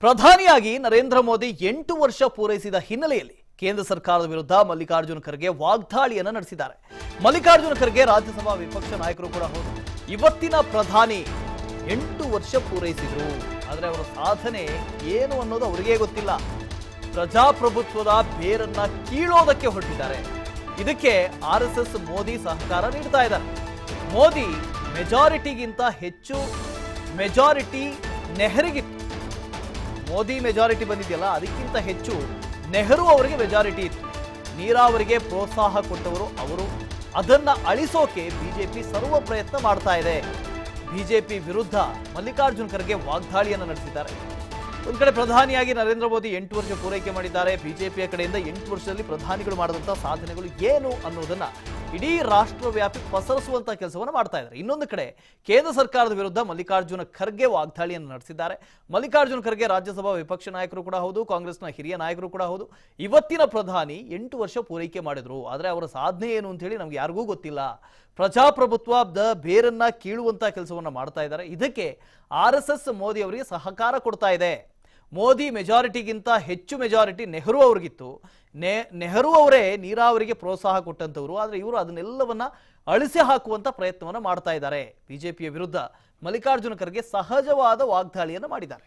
ಪ್ರಧಾನಿಯಾಗಿ ನರೇಂದ್ರ ಮೋದಿ ಎಂಟು ವರ್ಷ ಪೂರೈಸಿದ ಹಿನ್ನೆಲೆಯಲ್ಲಿ ಕೇಂದ್ರ ಸರ್ಕಾರದ ವಿರುದ್ಧ ಮಲ್ಲಿಕಾರ್ಜುನ ಖರ್ಗೆ ವಾಗ್ದಾಳಿಯನ್ನ ನಡೆಸಿದ್ದಾರೆ ಮಲ್ಲಿಕಾರ್ಜುನ ಖರ್ಗೆ ರಾಜ್ಯಸಭಾ ವಿಪಕ್ಷ ನಾಯಕರು ಕೂಡ ಹೌದು ಇವತ್ತಿನ ಪ್ರಧಾನಿ ಎಂಟು ವರ್ಷ ಪೂರೈಸಿದ್ರು ಆದ್ರೆ ಅವರ ಸಾಧನೆ ಏನು ಅನ್ನೋದು ಅವರಿಗೇ ಗೊತ್ತಿಲ್ಲ ಪ್ರಜಾಪ್ರಭುತ್ವದ ಬೇರನ್ನ ಕೀಳೋದಕ್ಕೆ ಹೊರಟಿದ್ದಾರೆ ಇದಕ್ಕೆ ಆರ್ ಎಸ್ ಎಸ್ ಮೋದಿ ಸಹಕಾರ ನೀಡ್ತಾ ಇದ್ದಾರೆ ಮೋದಿ ಮೆಜಾರಿಟಿಗಿಂತ ಹೆಚ್ಚು ಮೆಜಾರಿಟಿ ನೆಹರಿಗಿತ್ತು ಮೋದಿ ಮೆಜಾರಿಟಿ ಬಂದಿದೆಯಲ್ಲ ಅದಕ್ಕಿಂತ ಹೆಚ್ಚು ನೆಹರು ಅವರಿಗೆ ಮೆಜಾರಿಟಿ ಇತ್ತು ನೀರಾವರಿಗೆ ಪ್ರೋತ್ಸಾಹ ಕೊಟ್ಟವರು ಅವರು ಅದನ್ನ ಅಳಿಸೋಕೆ ಬಿಜೆಪಿ ಸರ್ವ ಪ್ರಯತ್ನ ಮಾಡ್ತಾ ಇದೆ ಬಿಜೆಪಿ ವಿರುದ್ಧ ಮಲ್ಲಿಕಾರ್ಜುನ್ ಖರ್ಗೆ ವಾಗ್ದಾಳಿಯನ್ನು ನಡೆಸಿದ್ದಾರೆ ಒಂದ್ ಕಡೆ ಪ್ರಧಾನಿಯಾಗಿ ನರೇಂದ್ರ ಮೋದಿ ಎಂಟು ವರ್ಷ ಪೂರೈಕೆ ಮಾಡಿದ್ದಾರೆ ಬಿಜೆಪಿಯ ಕಡೆಯಿಂದ ಎಂಟು ವರ್ಷದಲ್ಲಿ ಪ್ರಧಾನಿಗಳು ಮಾಡಿದಂತಹ ಸಾಧನೆಗಳು ಏನು ಅನ್ನೋದನ್ನ ಇಡೀ ರಾಷ್ಟ್ರವ್ಯಾಪಿ ಪಸರಿಸುವಂತ ಕೆಲಸವನ್ನು ಮಾಡ್ತಾ ಇದ್ದಾರೆ ಇನ್ನೊಂದು ಕಡೆ ಕೇಂದ್ರ ಸರ್ಕಾರದ ವಿರುದ್ಧ ಮಲ್ಲಿಕಾರ್ಜುನ ಖರ್ಗೆ ವಾಗ್ದಾಳಿಯನ್ನು ನಡೆಸಿದ್ದಾರೆ ಮಲ್ಲಿಕಾರ್ಜುನ ಖರ್ಗೆ ರಾಜ್ಯಸಭಾ ವಿಪಕ್ಷ ನಾಯಕರು ಕೂಡ ಹೌದು ಕಾಂಗ್ರೆಸ್ನ ಹಿರಿಯ ನಾಯಕರು ಕೂಡ ಹೌದು ಇವತ್ತಿನ ಪ್ರಧಾನಿ ಎಂಟು ವರ್ಷ ಪೂರೈಕೆ ಮಾಡಿದ್ರು ಆದ್ರೆ ಅವರ ಸಾಧನೆ ಏನು ಅಂತ ಹೇಳಿ ನಮ್ಗೆ ಯಾರಿಗೂ ಗೊತ್ತಿಲ್ಲ ಪ್ರಜಾಪ್ರಭುತ್ವದ ಬೇರನ್ನ ಕೀಳುವಂತ ಕೆಲಸವನ್ನ ಮಾಡ್ತಾ ಇದ್ದಾರೆ ಇದಕ್ಕೆ ಆರ್ ಎಸ್ ಎಸ್ ಮೋದಿ ಅವರಿಗೆ ಸಹಕಾರ ಕೊಡ್ತಾ ಇದೆ ಮೋದಿ ಮೆಜಾರಿಟಿಗಿಂತ ಹೆಚ್ಚು ಮೆಜಾರಿಟಿ ನೆಹರು ಅವ್ರಿಗಿತ್ತು ನೆ ನೆಹರು ಅವರೇ ನೀರಾವರಿಗೆ ಪ್ರೋತ್ಸಾಹ ಕೊಟ್ಟಂತವರು ಆದರೆ ಇವರು ಅದನ್ನೆಲ್ಲವನ್ನ ಅಳಿಸಿ ಹಾಕುವಂತ ಪ್ರಯತ್ನವನ್ನ ಮಾಡ್ತಾ ಇದ್ದಾರೆ ಬಿಜೆಪಿಯ ವಿರುದ್ಧ ಮಲ್ಲಿಕಾರ್ಜುನ ಖರ್ಗೆ ಸಹಜವಾದ ವಾಗ್ದಾಳಿಯನ್ನು ಮಾಡಿದ್ದಾರೆ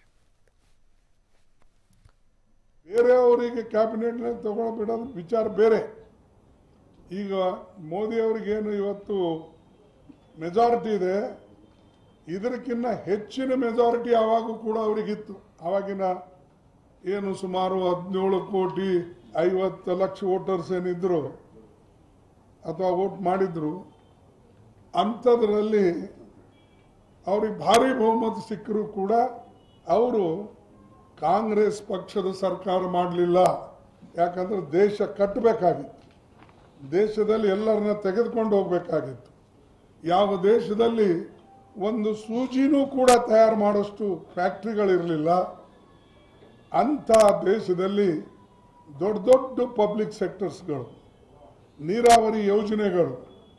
ಬೇರೆಯವರಿಗೆ ಕ್ಯಾಬಿನೆಟ್ನಲ್ಲಿ ತಗೊಳ್ಬಿಡೋದು ವಿಚಾರ ಬೇರೆ ಈಗ ಮೋದಿ ಅವರಿಗೇನು ಇವತ್ತು ಮೆಜಾರಿಟಿ ಇದೆ ಇದಕ್ಕಿಂತ ಹೆಚ್ಚಿನ ಮೆಜಾರಿಟಿ ಆವಾಗೂ ಕೂಡ ಅವರಿಗಿತ್ತು ಆವಾಗಿನ ಏನು ಸುಮಾರು ಹದಿನೇಳು ಕೋಟಿ ಐವತ್ತು ಲಕ್ಷ ವೋಟರ್ಸ್ ಏನಿದ್ರು ಅಥವಾ ವೋಟ್ ಮಾಡಿದ್ರು ಅಂಥದ್ರಲ್ಲಿ ಅವ್ರಿಗೆ ಭಾರಿ ಬಹುಮತ ಸಿಕ್ಕರೂ ಕೂಡ ಅವರು ಕಾಂಗ್ರೆಸ್ ಪಕ್ಷದ ಸರ್ಕಾರ ಮಾಡಲಿಲ್ಲ ಯಾಕಂದ್ರೆ ದೇಶ ಕಟ್ಟಬೇಕಾಗಿತ್ತು ದೇಶದಲ್ಲಿ ಎಲ್ಲರನ್ನ ತೆಗೆದುಕೊಂಡು ಹೋಗ್ಬೇಕಾಗಿತ್ತು ಯಾವ ದೇಶದಲ್ಲಿ ಒಂದು ಸೂಜಿನೂ ಕೂಡ ತಯಾರು ಮಾಡೋಷ್ಟು ಫ್ಯಾಕ್ಟ್ರಿಗಳಿರಲಿಲ್ಲ ಅಂಥ ದೇಶದಲ್ಲಿ ದೊಡ್ಡ ದೊಡ್ಡ ಪಬ್ಲಿಕ್ ಸೆಕ್ಟರ್ಸ್ಗಳು ನೀರಾವರಿ ಯೋಜನೆಗಳು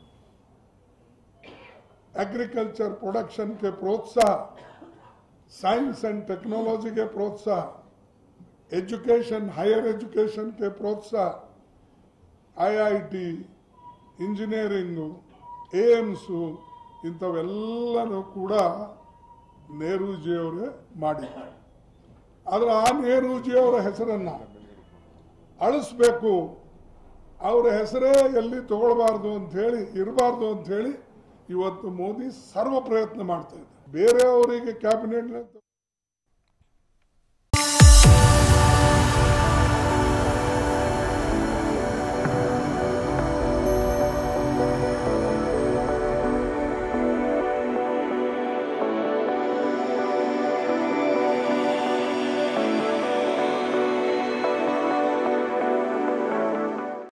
ಅಗ್ರಿಕಲ್ಚರ್ ಪ್ರೊಡಕ್ಷನ್ಗೆ ಪ್ರೋತ್ಸಾಹ साइंस एंड टेक्नोलॉजी के प्रोत्साह एजुकेशन हायर एजुकेशन के प्रोत्साह ಐಐಟಿ ಇಂಜಿನಿಯರಿಂಗು ಏಮ್ಸು ಇಂಥವೆಲ್ಲನೂ ಕೂಡ ನೆಹರೂಜಿಯವರೇ ಮಾಡಿದ್ದಾರೆ ಆದರೆ ಆ ನೆಹರೂಜಿಯವರ ಹೆಸರನ್ನು ಅಳಿಸ್ಬೇಕು ಅವರ ಹೆಸರೇ ಎಲ್ಲಿ ತಗೊಳ್ಬಾರ್ದು ಅಂತ ಹೇಳಿ ಇರಬಾರ್ದು ಅಂತ ಹೇಳಿ ಇವತ್ತು ಮೋದಿ ಸರ್ವ ಪ್ರಯತ್ನ ಮಾಡ್ತಾ ಇದ್ದಾರೆ ಬೇರೆಯವರಿಗೆ ಕ್ಯಾಬಿನೆಟ್